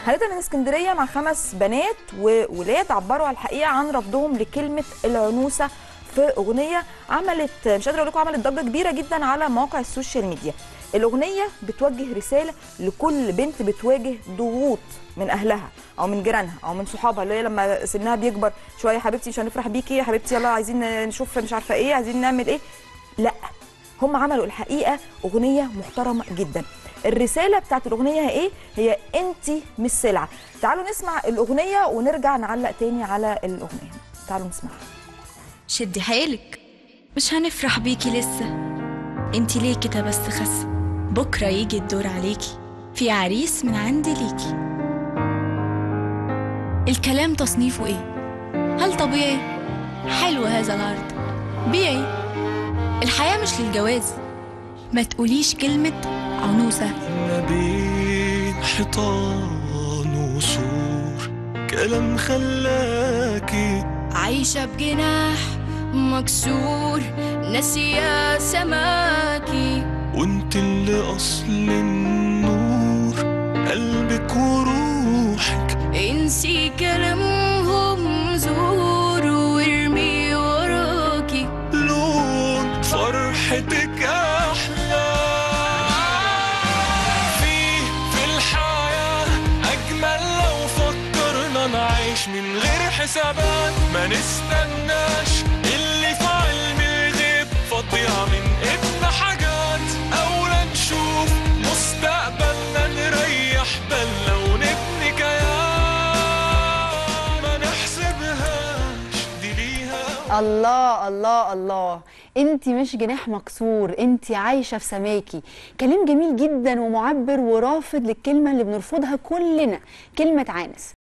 هنبدا من اسكندريه مع خمس بنات وولاد عبروا على الحقيقه عن رفضهم لكلمه العنوسه في اغنيه عملت مش قادره اقول لكم عملت ضجه كبيره جدا على مواقع السوشيال ميديا الاغنيه بتوجه رساله لكل بنت بتواجه ضغوط من اهلها او من جيرانها او من صحابها اللي هي لما سنها بيكبر شويه حبيبتي مش هنفرح بيكي يا حبيبتي يلا عايزين نشوف مش عارفه ايه عايزين نعمل ايه لا هم عملوا الحقيقه اغنيه محترمه جدا الرساله بتاعت الاغنيه هي ايه هي انت مش سلعه تعالوا نسمع الاغنيه ونرجع نعلق تاني على الاغنيه تعالوا نسمعها شدي حيلك مش هنفرح بيكي لسه انتي ليه كده بس خس بكرة يجي الدور عليكي في عريس من عندي ليكي الكلام تصنيفه ايه هل طبيعي حلو هذا العرض بيعي الحياة مش للجواز ما تقوليش كلمة عنوسة ما بين حيطان وسور كلام خلاكي عايشة بجناح مكسور ناسية سماكي وانت اللي اصل النور قلبك وروحك انسي كلامهم زور وارمي وراكي لون فرحتك احلى في في الحياة اجمل لو فكرنا نعيش من غير حسابات ما نستناش اللي في علم الغيب فضيعة من ابن حاجات اولى نشوف مستقبلنا نريح بالنا ونبني كيان ما نحسبهاش دي ليها الله الله الله انت مش جناح مكسور انت عايشه في سماكي كلام جميل جدا ومعبر ورافض للكلمه اللي بنرفضها كلنا كلمه عانس